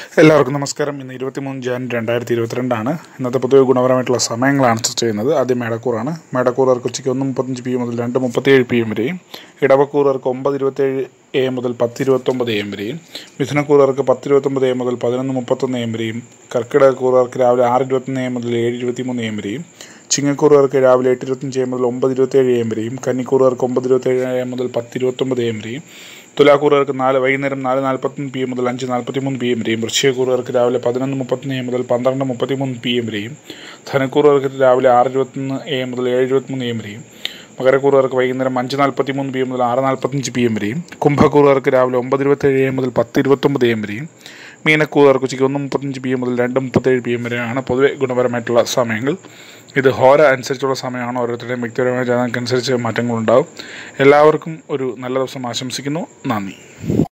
എല്ലാവർക്കും നമസ്കാരം ഇന്ന് ഇരുപത്തിമൂന്ന് ജാൻ രണ്ടായിരത്തി ഇരുപത്തിരണ്ടാണ് ഇന്നത്തെ പൊതുവെ ഗുണപരമായിട്ടുള്ള സമയങ്ങളാണ് ചർച്ച ചെയ്യുന്നത് ആദ്യം മേടക്കൂറാണ് മേടക്കൂറുകാർക്ക് ഉച്ചയ്ക്ക് ഒന്ന് മുപ്പത്തഞ്ച് പി എം മുതൽ രണ്ട് മുപ്പത്തിയേഴ് പി എം വരെയും ഇടവക്കൂറുകാർക്ക് ഒമ്പത് ഇരുപത്തേഴ് എ എം മുതൽ പത്ത് ഇരുപത്തൊമ്പത് എ എം വരെയും മിഥുനക്കൂറുകാർക്ക് പത്ത് ഇരുപത്തൊമ്പത് എ എം മുതൽ പതിനൊന്ന് മുപ്പത്തൊന്ന് എ എം വരെയും കർക്കിടകക്കൂറുകാർക്ക് രാവിലെ ആറ് ഇരുപത്തൊന്ന് എ എം മുതൽ ഏഴ് ഇരുപത്തിമൂന്ന് എ എം വരെയും ചിങ്ങക്കൂറുകാർക്ക് രാവിലെ എട്ട് ഇരുപത്തഞ്ച് എ എം മുതൽ ഒമ്പത് ഇരുപത്തേഴ് എ എം വരെയും കന്നിക്കൂറുകാർക്ക് ഒമ്പത് ഇരുപത്തേഴ് എ എം മുതൽ പത്ത് ഇരുപത്തൊമ്പത് എ എം വരെയും തുലാക്കൂറുകാർക്ക് നാല് വൈകുന്നേരം നാല് നാൽപ്പത്തൊന്ന് പി എം മുതൽ അഞ്ച് നാൽപ്പത്തിമൂന്ന് പി എം വരെയും വൃശ്ചികക്കൂറുകാർക്ക് രാവിലെ പതിനൊന്ന് മുപ്പത്തൊന്ന് എം മുതൽ പന്ത്രണ്ട് മുപ്പത്തിമൂന്ന് പി എം വരെയും ധനക്കൂറുകാർക്ക് രാവിലെ ആറ് ഇരുപത്തൊന്ന് എ എം മുതൽ ഏഴ് ഇരുപത്തിമൂന്ന് എം വരെയും മകരക്കൂറുകാർക്ക് വൈകുന്നേരം അഞ്ച് നാൽപ്പത്തി മൂന്ന് പി എം മുതൽ ആറ് നാൽപ്പത്തഞ്ച് പി എം വരെയും കുംഭക്കൂറുകാർക്ക് രാവിലെ ഒമ്പത് ഇരുപത്തേഴ് എം മുതൽ പത്ത് ഇരുപത്തൊമ്പത് എം വരെയും മീനക്കൂറുകാർക്ക് ഉച്ചയ്ക്ക് ഒന്ന് മുപ്പത്തഞ്ച് പി എം മുതൽ രണ്ട് മുപ്പത്തേഴ് പി എം വരെയാണ് പൊതുവെ ഗുണപരമായിട്ടുള്ള സമയങ്ങൾ ഇത് ഹോര അനുസരിച്ചുള്ള സമയമാണ് ഓരോരുത്തരുടെയും വ്യക്തിപരമായ ജാതകമനുസരിച്ച് മാറ്റങ്ങളുണ്ടാവും എല്ലാവർക്കും ഒരു നല്ല ദിവസം ആശംസിക്കുന്നു നന്ദി